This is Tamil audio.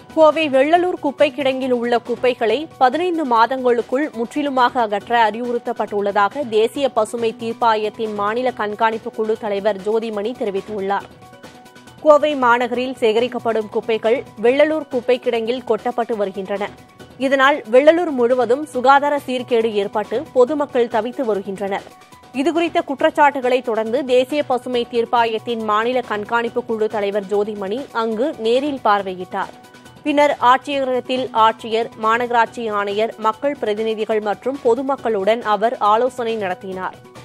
கோவை வெள்ளலூர் குப்பை கிடங்கில் உள்ள குப்பைகளை பதினைந்து மாதங்களுக்குள் முற்றிலுமாக அகற்ற அறிவுறுத்தப்பட்டுள்ளதாக தேசிய பசுமை தீர்ப்பாயத்தின் மாநில கண்காணிப்பு குழு தலைவர் ஜோதிமணி தெரிவித்துள்ளார் கோவை மாநகரில் சேகரிக்கப்படும் குப்பைகள் வெள்ளலூர் குப்பை கிடங்கில் கொட்டப்பட்டு வருகின்றன இதனால் வெள்ளலூர் முழுவதும் சுகாதார சீர்கேடு ஏற்பட்டு பொதுமக்கள் தவித்து வருகின்றனர் இதுகுறித்த குற்றச்சாட்டுகளை தொடர்ந்து தேசிய பசுமை தீர்ப்பாயத்தின் மாநில கண்காணிப்பு குழு தலைவர் ஜோதிமணி அங்கு நேரில் பார்வையிட்டார் பின்னர் ஆட்சியரகத்தில் ஆட்சியர் மாநகராட்சி ஆணையர் மக்கள் பிரதிநிதிகள் மற்றும் பொதுமக்களுடன் அவர் ஆலோசனை நடத்தினார்